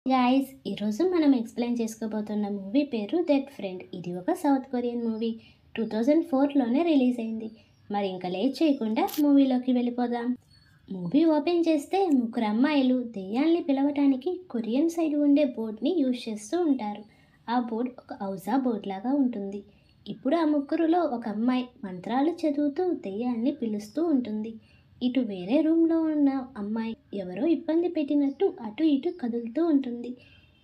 guys ఈరోజు మనం explain చేసుకోబోతున్న మూవీ పేరు డెడ్ ఫ్రెండ్ ఇది ఒక south Korean movie two thousand ఫోర్లోనే రిలీజ్ అయింది మరి ఇంకా లేట్ చేయకుండా మూవీలోకి వెళ్ళిపోదాం మూవీ ఓపెన్ చేస్తే ముగ్గురు అమ్మాయిలు దెయ్యాల్ని పిలవటానికి కొరియన్ సైడ్ ఉండే బోర్డ్ని యూజ్ చేస్తూ ఉంటారు ఆ బోర్డ్ ఒక ఔజా బోర్డ్ లాగా ఉంటుంది ఇప్పుడు ఆ ముగ్గురులో ఒక అమ్మాయి మంత్రాలు చదువుతూ దెయ్యాల్ని పిలుస్తూ ఉంటుంది ఇటు వేరే రూమ్లో ఉన్న అమ్మాయి ఎవరో ఇబ్బంది పెట్టినట్టు అటు ఇటు కదులుతూ ఉంటుంది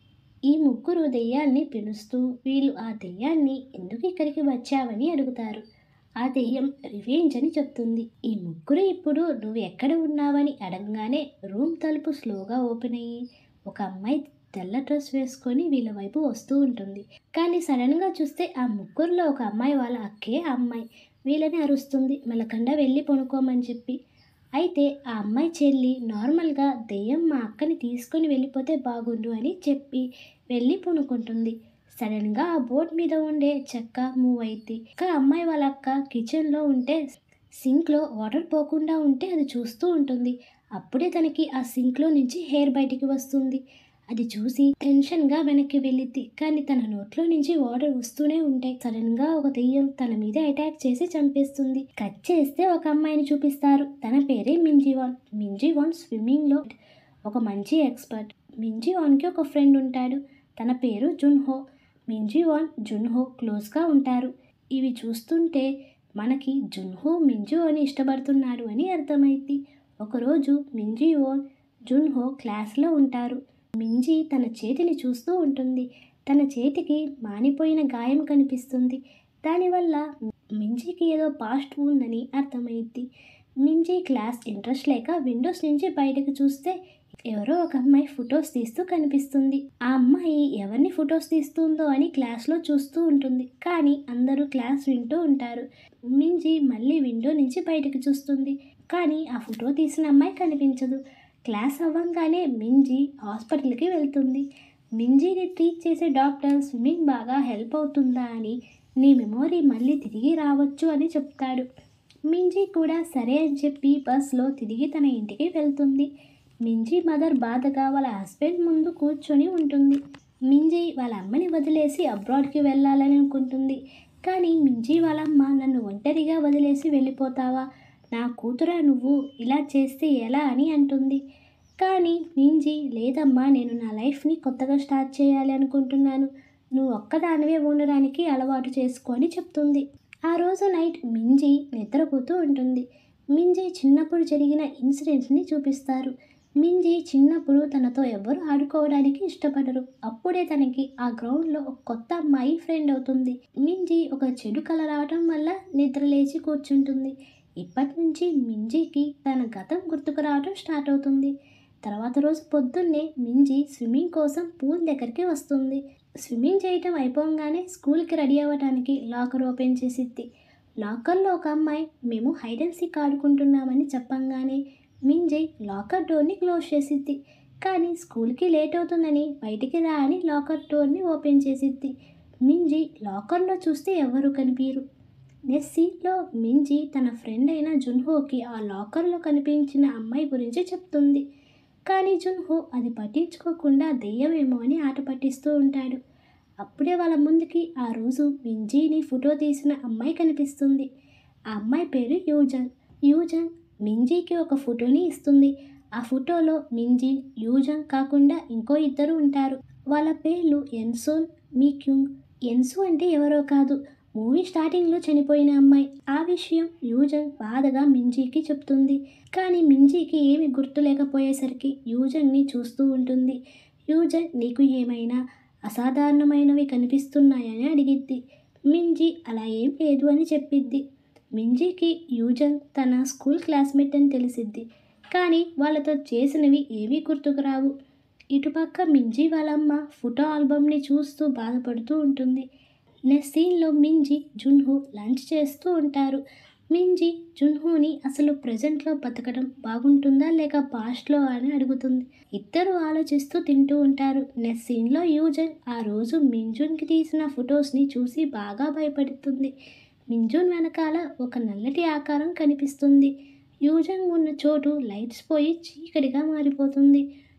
ఈ ముగ్గురు దెయ్యాల్ని పిలుస్తూ వీళ్ళు ఆ దెయ్యాన్ని ఎందుకు ఇక్కడికి వచ్చావని అడుగుతారు ఆ దెయ్యం రివెంజ్ అని చెప్తుంది ఈ ముగ్గురు ఇప్పుడు నువ్వు ఎక్కడ ఉన్నావని అడగగానే రూమ్ తలుపు స్లోగా ఓపెన్ అయ్యి ఒక అమ్మాయి తెల్ల డ్రెస్ వేసుకొని వీళ్ళ వైపు వస్తూ ఉంటుంది కానీ సడన్గా చూస్తే ఆ ముగ్గురులో ఒక అమ్మాయి వాళ్ళ అక్కే ఆ అమ్మాయి వీళ్ళని అరుస్తుంది మెలకండా వెళ్ళి పనుకోమని చెప్పి అయితే ఆ అమ్మాయి చెల్లి నార్మల్గా దెయ్యం మా అక్కని తీసుకొని వెళ్ళిపోతే బాగుండు అని చెప్పి వెళ్ళి పనుకుంటుంది సడన్గా ఆ బోర్డ్ మీద ఉండే చెక్క మూవ్ అయింది ఇంకా అమ్మాయి వాళ్ళ అక్క కిచెన్లో ఉంటే సింక్లో వాటర్ పోకుండా ఉంటే అది చూస్తూ ఉంటుంది అప్పుడే తనకి ఆ సింక్లో నుంచి హెయిర్ బయటికి వస్తుంది అది చూసి టెన్షన్గా వెనక్కి వెళ్ళిద్ది కానీ తన నోట్లో నుంచి వాటర్ వస్తూనే ఉంటాయి సడన్ గా ఒక దెయ్యం తన మీద అటాక్ చేసి చంపేస్తుంది కట్ చేస్తే ఒక అమ్మాయిని చూపిస్తారు తన పేరే మింజీవాన్ మింజీవాన్ స్విమ్మింగ్ లో ఒక మంచి ఎక్స్పర్ట్ మింజీవాన్కి ఒక ఫ్రెండ్ ఉంటాడు తన పేరు జున్హో మింజీవాన్ జున్హో క్లోజ్గా ఉంటారు ఇవి చూస్తుంటే మనకి జున్హో మింజు అని ఇష్టపడుతున్నాడు అని అర్థమైంది ఒకరోజు మింజీవోన్ జున్హో క్లాస్లో ఉంటారు మింజి తన చేతిని చూస్తూ ఉంటుంది తన చేతికి మానిపోయిన గాయం కనిపిస్తుంది దానివల్ల మింజికి ఏదో పాస్ట్ ఉందని అర్థమైద్ది మింజి క్లాస్ ఇంట్రెస్ట్ లేక విండోస్ నుంచి బయటకు చూస్తే ఎవరో ఒక అమ్మాయి ఫొటోస్ తీస్తూ కనిపిస్తుంది ఆ అమ్మాయి ఎవరిని ఫొటోస్ తీస్తుందో అని క్లాస్లో చూస్తూ ఉంటుంది కానీ అందరూ క్లాస్ వింటూ ఉంటారు మింజి మళ్ళీ విండో నుంచి బయటకు చూస్తుంది కానీ ఆ ఫోటో తీసిన అమ్మాయి కనిపించదు క్లాస్ అవ్వంగానే మింజి హాస్పిటల్కి వెళ్తుంది మింజిని ట్రీట్ చేసే డాక్టర్ స్విమ్మింగ్ బాగా హెల్ప్ అవుతుందా అని నీ మెమొరీ మళ్ళీ తిరిగి రావచ్చు అని చెప్తాడు మింజి కూడా సరే అని చెప్పి బస్లో తిరిగి తన ఇంటికి వెళ్తుంది మింజి మదర్ బాధగా వాళ్ళ హస్బెండ్ ముందు కూర్చొని ఉంటుంది మింజి వాళ్ళ అమ్మని వదిలేసి అబ్రాడ్కి వెళ్ళాలని అనుకుంటుంది కానీ మింజి వాళ్ళ అమ్మ నన్ను ఒంటరిగా వదిలేసి వెళ్ళిపోతావా నా కూతురా నువ్వు ఇలా చేస్తే ఎలా అని అంటుంది కానీ మింజి లేదమ్మా నేను నా లైఫ్ని కొత్తగా స్టార్ట్ చేయాలి అనుకుంటున్నాను నువ్వు ఒక్కదానివే ఉండడానికి అలవాటు చేసుకో అని చెప్తుంది ఆ రోజు నైట్ మింజి నిద్రపోతూ ఉంటుంది మింజి చిన్నప్పుడు జరిగిన ఇన్సిడెంట్స్ని చూపిస్తారు మింజి చిన్నప్పుడు తనతో ఎవరు ఆడుకోవడానికి ఇష్టపడరు అప్పుడే తనకి ఆ గ్రౌండ్లో ఒక కొత్త అమ్మాయి ఫ్రెండ్ అవుతుంది మింజి ఒక చెడు కల రావటం వల్ల నిద్ర లేచి కూర్చుంటుంది ఇప్పటి నుంచి మింజీకి తన గతం గుర్తుకు రావడం స్టార్ట్ అవుతుంది తర్వాత రోజు పొద్దున్నే మింజి స్విమ్మింగ్ కోసం పూల్ దగ్గరికి వస్తుంది స్విమ్మింగ్ చేయటం అయిపోగానే స్కూల్కి రెడీ అవ్వడానికి లాకర్ ఓపెన్ చేసిద్ది లాకర్లో ఒక అమ్మాయి మేము హైడ్ అండ్ సీక్ ఆడుకుంటున్నామని చెప్పంగానే మింజి లాకర్ డోర్ని క్లోజ్ చేసిద్ది కానీ స్కూల్కి లేట్ అవుతుందని బయటికి రా అని లాకర్ డోర్ని ఓపెన్ చేసిద్ది మింజి లాకర్లో చూస్తే ఎవరు కనిపించరు నెక్స్ట్ సీన్లో మింజి తన ఫ్రెండ్ అయిన జున్హోకి ఆ లాకర్లో కనిపించిన అమ్మాయి గురించి చెప్తుంది కానీ జున్హో అది పట్టించుకోకుండా దెయ్యమేమో అని ఆట పట్టిస్తూ ఉంటాడు అప్పుడే వాళ్ళ ముందుకి ఆ రోజు మింజీని ఫోటో తీసిన అమ్మాయి కనిపిస్తుంది ఆ అమ్మాయి పేరు యూజన్ యూజన్ మింజీకి ఒక ఫోటోని ఇస్తుంది ఆ ఫోటోలో మింజీ యూజన్ కాకుండా ఇంకో ఇద్దరు ఉంటారు వాళ్ళ పేర్లు ఎన్సోన్ మీక్యూంగ్ ఎన్సు అంటే ఎవరో కాదు మూవీ స్టార్టింగ్లో చనిపోయిన అమ్మాయి ఆ విషయం యూజన్ బాధగా మింజీకి చెప్తుంది కానీ మింజీకి ఏమి గుర్తు లేకపోయేసరికి యూజన్ని చూస్తూ ఉంటుంది యూజన్ నీకు ఏమైనా అసాధారణమైనవి కనిపిస్తున్నాయని అడిగిద్ది మింజీ అలా ఏం లేదు అని చెప్పిద్ది మింజీకి యూజన్ తన స్కూల్ క్లాస్మేట్ అని తెలిసిద్ది కానీ వాళ్ళతో చేసినవి ఏమీ గుర్తుకు రావు ఇటుపక్క మింజీ వాళ్ళమ్మ ఫోటో ఆల్బమ్ని చూస్తూ బాధపడుతూ ఉంటుంది నెక్స్ట్ సీన్లో మింజి జున్హు లంచ్ చేస్తూ ఉంటారు మింజి జున్హుని అసలు ప్రజెంట్లో బతకడం బాగుంటుందా లేక పాస్ట్లో అని అడుగుతుంది ఇద్దరు ఆలోచిస్తూ తింటూ ఉంటారు నెక్స్ట్ సీన్లో యూజన్ ఆ రోజు మింజున్కి తీసిన ఫొటోస్ని చూసి బాగా భయపడుతుంది మింజున్ వెనకాల ఒక నల్లటి ఆకారం కనిపిస్తుంది యూజన్ ఉన్న చోటు లైట్స్ పోయి చీకటిగా మారిపోతుంది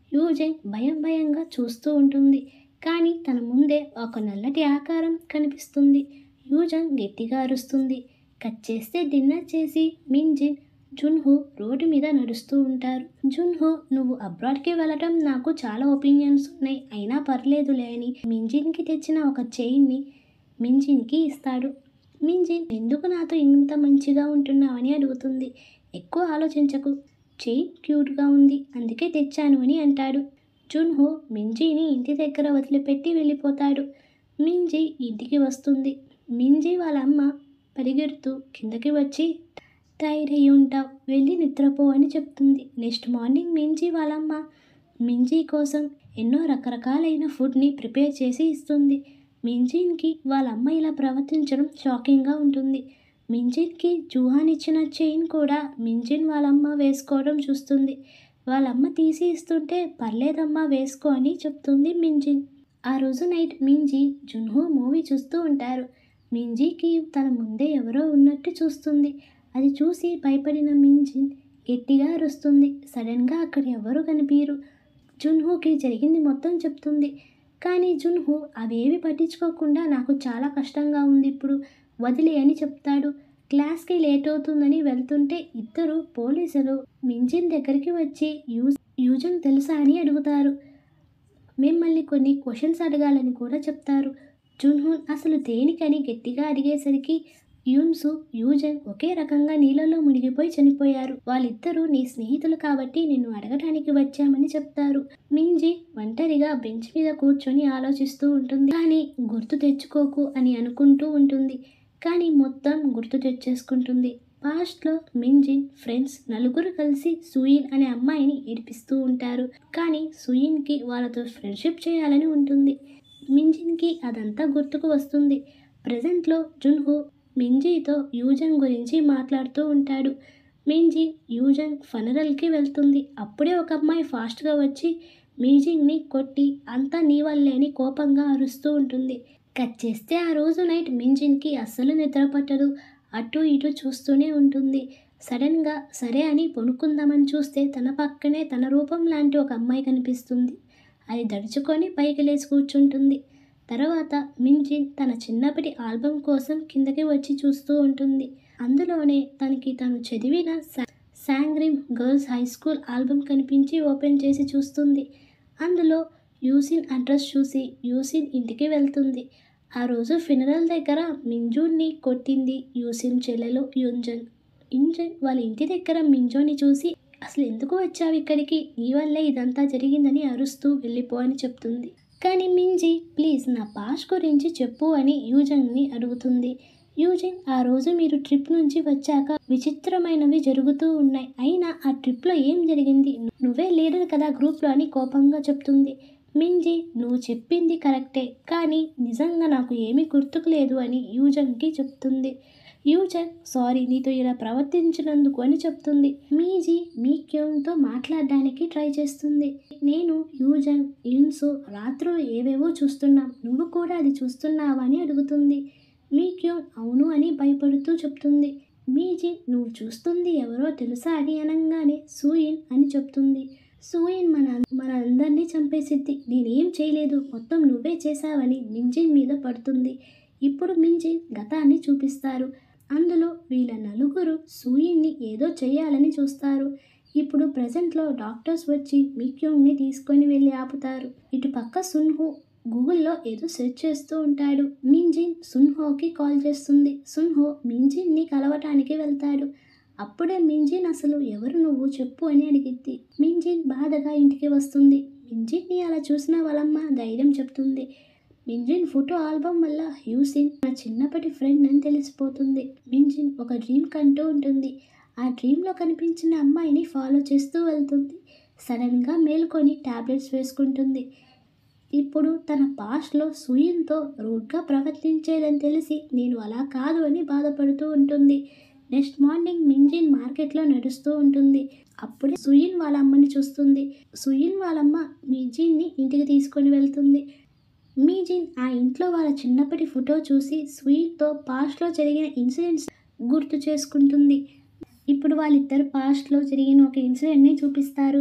యూజన్ భయం భయంగా చూస్తూ ఉంటుంది కానీ తన ముందే ఒక నల్లటి ఆకారం కనిపిస్తుంది యూజన్ గట్టిగా అరుస్తుంది కట్ చేస్తే డిన్నర్ చేసి మింజిన్ జున్హు రోడ్డు మీద నడుస్తూ ఉంటారు జున్హు నువ్వు అబ్రాడ్కి వెళ్ళటం నాకు చాలా ఒపీనియన్స్ ఉన్నాయి అయినా పర్లేదులే అని మింజిన్కి తెచ్చిన ఒక చైన్ని మింజిన్కి ఇస్తాడు మింజిన్ ఎందుకు నాతో ఇంత మంచిగా ఉంటున్నావని అడుగుతుంది ఎక్కువ ఆలోచించకు చైన్ క్యూట్గా ఉంది అందుకే తెచ్చాను అని అంటాడు జున్హో మింజీని ఇంటి దగ్గర వదిలిపెట్టి వెళ్ళిపోతాడు మింజీ ఇంటికి వస్తుంది మింజీ వాళ్ళ అమ్మ పరిగెడుతూ కిందకి వచ్చి టైర్ అయి ఉంటావు వెళ్ళి నిద్రపో అని చెప్తుంది నెక్స్ట్ మార్నింగ్ మింజీ వాళ్ళమ్మ మింజీ కోసం ఎన్నో రకరకాలైన ఫుడ్ని ప్రిపేర్ చేసి ఇస్తుంది మింజీన్కి వాళ్ళ అమ్మ ఇలా ప్రవర్తించడం షాకింగ్గా ఉంటుంది మింజిన్కి జూహాన్ ఇచ్చిన చైన్ కూడా మింజిన్ వాళ్ళమ్మ వేసుకోవడం చూస్తుంది వాళ్ళమ్మ తీసి ఇస్తుంటే పర్లేదమ్మా వేసుకో అని చెప్తుంది మింజిన్ ఆ రోజు నైట్ మింజీ జున్హో మూవీ చూస్తూ ఉంటారు మింజీకి తన ముందే ఎవరో ఉన్నట్టు చూస్తుంది అది చూసి భయపడిన మింజిన్ గట్టిగా అరుస్తుంది సడన్గా అక్కడ ఎవరు కనిపించరు జున్హోకి జరిగింది మొత్తం చెప్తుంది కానీ జున్హు అవేవి పట్టించుకోకుండా నాకు చాలా కష్టంగా ఉంది ఇప్పుడు వదిలే అని చెప్తాడు క్లాస్కి లేట్ అవుతుందని వెళ్తుంటే ఇద్దరు పోలీసులు మింజిన్ దగ్గరికి వచ్చి యూజ్ యూజన్ తెలుసా అని అడుగుతారు మిమ్మల్ని కొన్ని క్వశ్చన్స్ అడగాలని కూడా చెప్తారు జున్హున్ అసలు దేనికని గట్టిగా అడిగేసరికి యూన్సు యూజన్ ఒకే రకంగా నీళ్ళలో మునిగిపోయి చనిపోయారు వాళ్ళిద్దరూ నీ స్నేహితులు కాబట్టి నిన్ను అడగటానికి వచ్చామని చెప్తారు మింజి ఒంటరిగా బెంచ్ మీద కూర్చొని ఆలోచిస్తూ ఉంటుంది కానీ గుర్తు తెచ్చుకోకు అని అనుకుంటూ ఉంటుంది కానీ మొత్తం గుర్తు తెచ్చేసుకుంటుంది పాస్ట్లో మింజిన్ ఫ్రెండ్స్ నలుగురు కలిసి సుయిన్ అనే అమ్మాయిని ఏడిపిస్తూ ఉంటారు కానీ సుయిన్కి వాళ్ళతో ఫ్రెండ్షిప్ చేయాలని ఉంటుంది మింజిన్కి అదంతా గుర్తుకు వస్తుంది ప్రజెంట్లో జున్హు మింజీతో యూజన్ గురించి మాట్లాడుతూ ఉంటాడు మింజీ యూజన్ ఫనరల్కి వెళ్తుంది అప్పుడే ఒక అమ్మాయి ఫాస్ట్గా వచ్చి మింజింగ్ని కొట్టి అంతా నీ వల్లే అని కోపంగా అరుస్తూ ఉంటుంది కట్ చేస్తే ఆ రోజు నైట్ మింజిన్కి అస్సలు నిద్ర పట్టదు అటు ఇటు చూస్తూనే ఉంటుంది సడన్గా సరే అని పొనుక్కుందామని చూస్తే తన పక్కనే తన రూపం లాంటి ఒక అమ్మాయి కనిపిస్తుంది అది దడుచుకొని పైకి లేచి కూర్చుంటుంది తర్వాత మింజిన్ తన చిన్నప్పటి ఆల్బమ్ కోసం కిందకి వచ్చి చూస్తూ ఉంటుంది అందులోనే తనకి తను చదివిన సా- Sangrim girls high school album కనిపించి ఓపెన్ చేసి చూస్తుంది అందులో యూసిన్ అడ్రస్ చూసి యూసిన్ ఇంటికి వెళ్తుంది ఆ రోజు ఫినరల్ దగ్గర మింజూన్ని కొట్టింది యూసిన్ చెల్లెలు యుంజన్ ఇంజన్ వాళ్ళ ఇంటి దగ్గర మింజోని చూసి అసలు ఎందుకు వచ్చావు ఇక్కడికి నీ వల్లే ఇదంతా జరిగిందని అరుస్తూ వెళ్ళిపో అని చెప్తుంది కానీ మింజి ప్లీజ్ నా పాస్ గురించి చెప్పు అని యూజన్ని అడుగుతుంది యూజిన్ ఆ రోజు మీరు ట్రిప్ నుంచి వచ్చాక విచిత్రమైనవి జరుగుతూ ఉన్నాయి అయినా ఆ ట్రిప్లో ఏం జరిగింది నువ్వే లీడర్ కదా గ్రూప్లో అని కోపంగా చెప్తుంది మింజి నువ్వు చెప్పింది కరెక్టే కానీ నిజంగా నాకు ఏమీ గుర్తుకు లేదు అని యూజన్కి చెప్తుంది యూజన్ సారీ నీతో ఇలా ప్రవర్తించినందుకు అని చెప్తుంది మీజీ మీక్యోన్తో మాట్లాడడానికి ట్రై చేస్తుంది నేను యూజన్ యున్సు రాత్రులు ఏవేవో చూస్తున్నాం నువ్వు కూడా అది చూస్తున్నావా అని అడుగుతుంది మీక్యోన్ అవును అని భయపడుతూ చెప్తుంది మీజీ నువ్వు చూస్తుంది ఎవరో తెలుసా అని అనగానే సూయిన్ అని చెప్తుంది సూయిన్ మన మన అందరినీ చంపేసిద్ది నేనేం చేయలేదు మొత్తం నువ్వే చేశావని మింజిన్ మీద పడుతుంది ఇప్పుడు మింజిన్ గతాన్ని చూపిస్తారు అందులో వీళ్ళ నలుగురు సూయిన్ని ఏదో చేయాలని చూస్తారు ఇప్పుడు ప్రజెంట్లో డాక్టర్స్ వచ్చి మిక్యూంగ్ని తీసుకొని వెళ్ళి ఆపుతారు ఇటు పక్క సున్హు గూగుల్లో ఏదో సెర్చ్ చేస్తూ ఉంటాడు మింజిన్ సున్హోకి కాల్ చేస్తుంది సున్హో మింజిన్ని కలవటానికి వెళ్తాడు అప్పుడే మింజిన్ అసలు ఎవరు నువ్వు చెప్పు అని అడిగిద్ది మింజిన్ బాధగా ఇంటికి వస్తుంది మింజిన్ని అలా చూసిన వాళ్ళమ్మ ధైర్యం చెప్తుంది మింజిన్ ఫోటో ఆల్బమ్ వల్ల హ్యూసిన్ నా చిన్నప్పటి ఫ్రెండ్ అని తెలిసిపోతుంది మింజిన్ ఒక డ్రీమ్ కంటూ ఉంటుంది ఆ డ్రీమ్లో కనిపించిన అమ్మాయిని ఫాలో చేస్తూ వెళ్తుంది సడన్గా మేలుకొని టాబ్లెట్స్ వేసుకుంటుంది ఇప్పుడు తన పాస్ట్లో సూయిన్తో రూడ్గా ప్రవర్తించేదని తెలిసి నేను అలా కాదు అని బాధపడుతూ ఉంటుంది నెక్స్ట్ మార్నింగ్ మింజిన్ మార్కెట్లో నడుస్తూ ఉంటుంది అప్పుడే సుయిన్ వాళ్ళ అమ్మని చూస్తుంది సుయిన్ వాళ్ళమ్మ మింజిన్ని ఇంటికి తీసుకొని వెళ్తుంది మీజిన్ ఆ ఇంట్లో వాళ్ళ చిన్నప్పటి ఫోటో చూసి స్వీట్తో పాస్ట్లో జరిగిన ఇన్సిడెంట్స్ గుర్తు చేసుకుంటుంది ఇప్పుడు వాళ్ళిద్దరు పాస్ట్లో జరిగిన ఒక ఇన్సిడెంట్ని చూపిస్తారు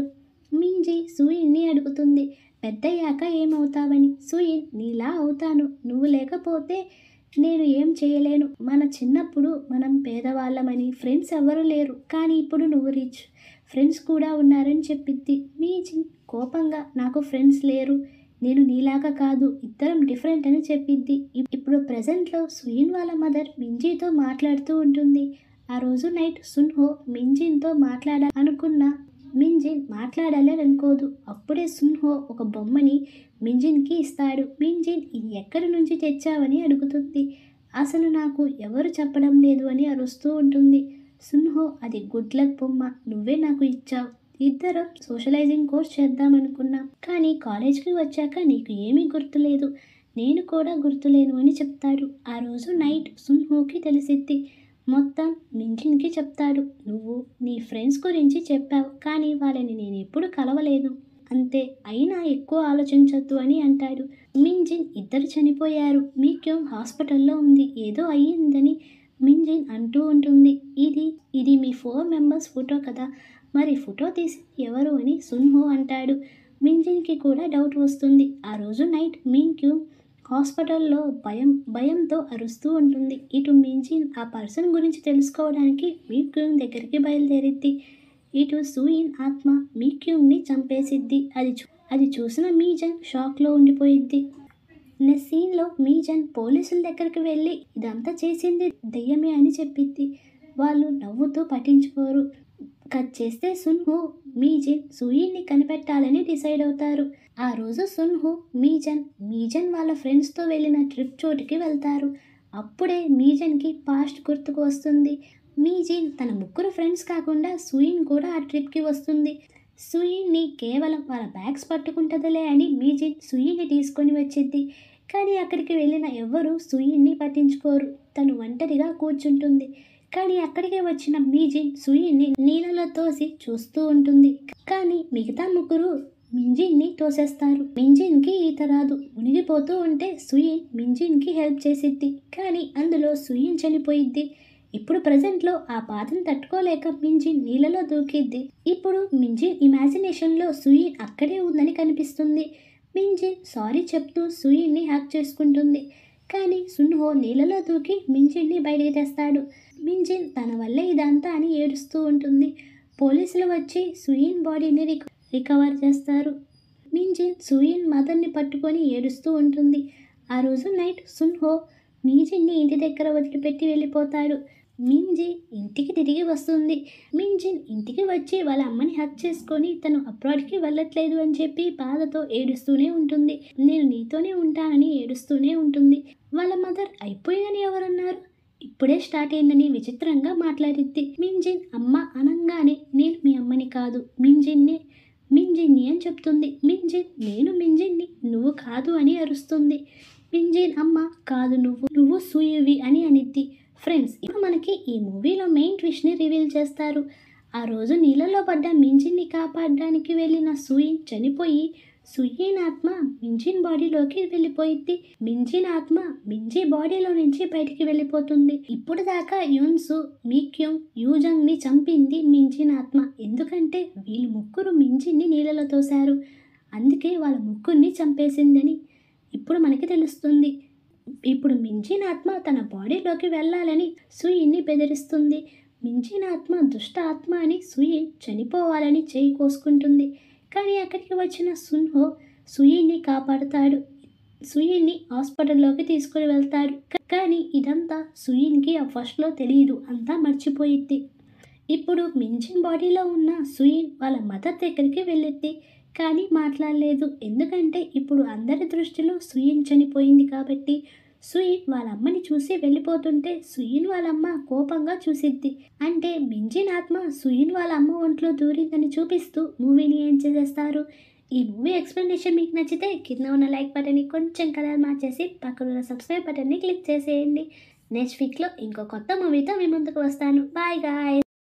మింజి సూయిన్ని అడుగుతుంది పెద్దయ్యాక ఏమవుతావని సూయిన్ నీలా అవుతాను నువ్వు లేకపోతే నేను ఏం చేయలేను మన చిన్నప్పుడు మనం పేదవాళ్ళమని ఫ్రెండ్స్ ఎవరు లేరు కానీ ఇప్పుడు నువ్వు రిచ్ ఫ్రెండ్స్ కూడా ఉన్నారని చెప్పిద్ది మీజిన్ కోపంగా నాకు ఫ్రెండ్స్ లేరు నేను నీలాగా కాదు ఇద్దరం డిఫరెంట్ అని చెప్పిద్ది ఇప్- ఇప్పుడు ప్రజెంట్లో సుయిన్ వాళ్ళ మదర్ మింజీతో మాట్లాడుతూ ఉంటుంది ఆ రోజు నైట్ సున్హో మింజిన్తో మాట్లాడాలి అనుకున్న మింజిన్ మాట్లాడాలనుకోదు అప్పుడే సున్హో ఒక బొమ్మని మింజిన్కి ఇస్తాడు మింజిన్ ఇది ఎక్కడి నుంచి తెచ్చావని అడుగుతుంది అసలు నాకు ఎవరు చెప్పడం లేదు అని అరుస్తూ ఉంటుంది సున్హో అది గుడ్ లక్ బొమ్మ నువ్వే నాకు ఇచ్చావు ఇద్దరం సోషలైజింగ్ కోర్స్ చేద్దామనుకున్నాం కానీ కాలేజ్కి వచ్చాక నీకు ఏమీ గుర్తులేదు నేను కూడా గుర్తులేను అని చెప్తాడు ఆ రోజు నైట్ సున్హోకి తెలిసిద్ది మొత్తం మింజిన్కి చెప్తాడు నువ్వు నీ ఫ్రెండ్స్ గురించి చెప్పావు కానీ వాళ్ళని నేను ఎప్పుడు కలవలేదు అంతే అయినా ఎక్కువ ఆలోచించొద్దు అని అంటాడు మింజిన్ ఇద్దరు చనిపోయారు మీక్యూమ్ హాస్పిటల్లో ఉంది ఏదో అయ్యిందని మింజిన్ అంటూ ఉంటుంది ఇది ఇది మీ ఫోర్ మెంబర్స్ ఫోటో కదా మరి ఫోటో తీసి ఎవరు అని సున్హో అంటాడు మింజిన్కి కూడా డౌట్ వస్తుంది ఆ రోజు నైట్ మింక్యూమ్ హాస్పిటల్లో భయం భయంతో అరుస్తూ ఉంటుంది ఇటు మింజిన్ ఆ పర్సన్ గురించి తెలుసుకోవడానికి మింక్యూమ్ దగ్గరికి బయలుదేరిద్ది ఇటు సూయిన్ ఆత్మ మీక్యూమ్ని చంపేసిద్ది అది చూ అది చూసిన మీజన్ షాక్లో ఉండిపోయిద్ది నెక్స్ట్ సీన్లో మీజన్ పోలీసుల దగ్గరికి వెళ్ళి ఇదంతా చేసింది దెయ్యమే అని చెప్పిద్ది వాళ్ళు నవ్వుతూ పట్టించుకోరు కట్ చేస్తే సున్హు మీజిన్ సూయిన్ని కనిపెట్టాలని డిసైడ్ అవుతారు ఆ రోజు సున్హు మీజన్ మీజన్ వాళ్ళ ఫ్రెండ్స్తో వెళ్ళిన ట్రిప్ చోటుకి వెళ్తారు అప్పుడే మీజన్కి పాస్ట్ గుర్తుకు వస్తుంది మీజిన్ తన ముగ్గురు ఫ్రెండ్స్ కాకుండా సూయిన్ కూడా ఆ ట్రిప్కి వస్తుంది సూయిన్ని కేవలం వాళ్ళ బ్యాగ్స్ పట్టుకుంటుందిలే అని మీజిన్ సూయిన్ని తీసుకొని వచ్చింది కానీ అక్కడికి వెళ్ళిన ఎవ్వరూ సూయిన్ని పట్టించుకోరు తను ఒంటరిగా కూర్చుంటుంది కానీ అక్కడికి వచ్చిన మీజిన్ సూయిన్ని నీళ్ళలో తోసి చూస్తూ ఉంటుంది కానీ మిగతా ముగ్గురు మింజిన్ని తోసేస్తారు మింజిన్కి ఈత రాదు మునిగిపోతూ ఉంటే సుయిన్ మింజిన్కి హెల్ప్ చేసిద్ది కానీ అందులో సుయిన్ చనిపోయిద్ది ఇప్పుడు ప్రజెంట్లో ఆ బాధను తట్టుకోలేక మింజిన్ నీళ్ళలో దూకిద్ది ఇప్పుడు మింజిన్ ఇమాజినేషన్లో సుయిన్ అక్కడే ఉందని కనిపిస్తుంది మింజిన్ సారీ చెప్తూ సుయిన్ని హ్యాక్ చేసుకుంటుంది కానీ సున్హో నీళ్ళలో దూకి మింజిన్ని బయటికి తెస్తాడు మింజిన్ తన వల్లే ఇదంతా అని ఏడుస్తూ ఉంటుంది పోలీసులు వచ్చి సుయిన్ బాడీని రిక రికవర్ చేస్తారు మింజిన్ సుయిన్ మదర్ని పట్టుకొని ఏడుస్తూ ఉంటుంది ఆ రోజు నైట్ సున్హో మింజిన్ని ఇంటి దగ్గర వదిలిపెట్టి వెళ్ళిపోతాడు మింజి ఇంటికి తిరిగి వస్తుంది మింజిన్ ఇంటికి వచ్చి వాళ్ళ అమ్మని హక్ చేసుకొని తను అబ్రాడ్కి వెళ్ళట్లేదు అని చెప్పి బాధతో ఏడుస్తూనే ఉంటుంది నేను నీతోనే ఉంటానని ఏడుస్తూనే ఉంటుంది వాళ్ళ మదర్ అయిపోయిందని ఎవరన్నారు ఇప్పుడే స్టార్ట్ అయిందని విచిత్రంగా మాట్లాడిద్ది మింజిన్ అమ్మ అనంగానే నేను మీ అమ్మని కాదు మింజిన్ని మింజిన్ని అని చెప్తుంది మింజిన్ నేను మింజిన్ని నువ్వు కాదు అని అరుస్తుంది మింజిన్ అమ్మ కాదు నువ్వు నువ్వు సూయువి అని అనిద్ది ఫ్రెండ్స్ ఇప్పుడు మనకి ఈ మూవీలో మెయిన్ ట్విస్ట్ని రివీల్ చేస్తారు ఆ రోజు నీళ్ళలో పడ్డ మింజిన్ని కాపాడడానికి వెళ్ళిన సూయిన్ చనిపోయి సుయిన్ ఆత్మ మింజిన్ బాడీలోకి వెళ్ళిపోయింది మింజిన్ ఆత్మ మింజి బాడీలో నుంచి బయటికి వెళ్ళిపోతుంది ఇప్పుడు దాకా యున్సు మీక్యూమ్ యూజంగ్ ని చంపింది మింజిన్ ఆత్మ ఎందుకంటే వీళ్ళు ముగ్గురు మింజిన్ని నీళ్ళలో తోశారు అందుకే వాళ్ళ ముగ్గురిని చంపేసిందని ఇప్పుడు మనకి తెలుస్తుంది ఇప్పుడు మింజిన్ ఆత్మ తన బాడీలోకి వెళ్ళాలని సుయిన్ని బెదిరిస్తుంది మింజిన్ ఆత్మ దుష్ట ఆత్మ అని సుయిన్ చనిపోవాలని చేయి కోసుకుంటుంది కానీ అక్కడికి వచ్చిన సున్హో సుయిన్ని కాపాడుతాడు సుయిన్ని హాస్పిటల్లోకి తీసుకుని వెళ్తాడు కా- కానీ ఇదంతా సుయిన్కి ఆ ఫస్ట్లో తెలియదు అంతా మర్చిపోయిద్ది ఇప్పుడు మింజిన్ బాడీలో ఉన్న సుయిన్ వాళ్ళ మదర్ దగ్గరికి వెళ్ళిద్ది కానీ మాట్లాడలేదు ఎందుకంటే ఇప్పుడు అందరి దృష్టిలో సుయిన్ చనిపోయింది కాబట్టి సుయిన్ వాళ్ళ అమ్మని చూసి వెళ్ళిపోతుంటే సుయిన్ వాళ్ళ అమ్మ కోపంగా చూసిద్ది అంటే మింజిన్ ఆత్మ సుయిన్ వాళ్ళ అమ్మ ఒంట్లో దూరిందని చూపిస్తూ మూవీని ఏం చేసేస్తారు ఈ మూవీ ఎక్స్ప్లెనేషన్ మీకు నచ్చితే కింద ఉన్న లైక్ బటన్ని కొంచెం కలర్ మార్చేసి పక్కన ఉన్న సబ్స్క్రైబ్ బటన్ని క్లిక్ చేసేయండి నెక్స్ట్ వీక్లో ఇంకో కొత్త మూవీతో మీ ముందుకు వస్తాను బాయ్ గాయ్